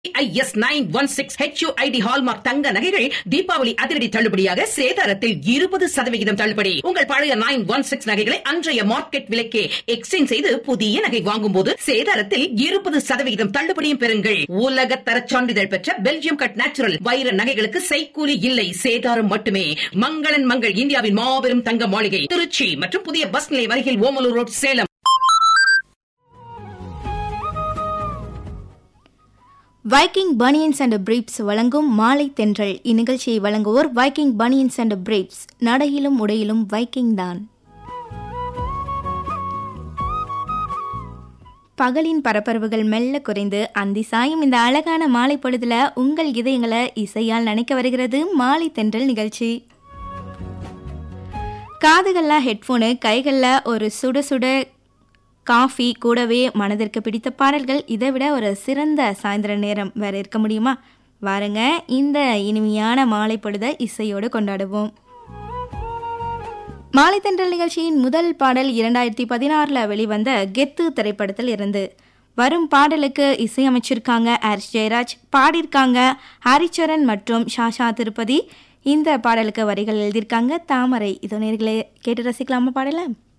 IS nine one six HUID hallmark தங்க நகைகள் தீபாவளி அதிரடி தள்ளுபடியாக சேதாரத்தில் இருபது சதவிகிதம் தள்ளுபடி உங்கள் பழைய நைன் ஒன் சிக்ஸ் நகைகளை அன்றைய மார்க்கெட் விலைக்கே எக்ஸ்சேஞ்ச் செய்து புதிய நகை வாங்கும் போது சேதாரத்தில் இருபது சதவிகிதம் தள்ளுபடியும் பெறுங்கள் உலக தரச் சான்றிதழ் பெற்ற பெல்ஜியம் கட் நேச்சுரல் வைர நகைகளுக்கு செய்கூலி இல்லை சேதாரம் மட்டுமே மங்களன் மங்கள் இந்தியாவின் மாபெரும் தங்க மாளிகை திருச்சி மற்றும் புதிய பஸ் நிலையம் அருகில் Omalur road Salem Viking banians and briefs வழங்கும் மாலை தென்றல் இந்நிகழ்ச்சியை வழங்குவோர் வைக்கிங் பனியன்ஸ் அண்ட் பிரீப்ஸ் நடையிலும் உடையிலும் வைக்கிங் தான் பகலின் பரபரவுகள் மெல்ல குறைந்து அந்தி சாயும் இந்த அழகான மாலை பொழுதுல உங்கள் இதயங்களை இசையால் நினைக்க வருகிறது மாலை தென்றல் நிகழ்ச்சி காதுகள்ல ஹெட்ஃபோனு கைகளில் ஒரு சுட சுட காஃபி கூடவே மனதிற்கு பிடித்த பாடல்கள் இதை விட ஒரு சிறந்த சாயந்தர நேரம் வேற இருக்க முடியுமா வாருங்க இந்த இனிமையான மாலை பொழுதை இசையோடு கொண்டாடுவோம் மாலை தென்றல் நிகழ்ச்சியின் முதல் பாடல் இரண்டாயிரத்தி பதினாறில் வெளிவந்த கெத்து திரைப்படத்தில் இருந்து வரும் பாடலுக்கு இசையமைச்சிருக்காங்க ஹாரிஸ் ஜெயராஜ் பாடியிருக்காங்க ஹரிச்சரன் மற்றும் ஷாஷா திருப்பதி இந்த பாடலுக்கு வரிகள் எழுதியிருக்காங்க தாமரை இதோ நேர்களை கேட்டு ரசிக்கலாமா பாடலை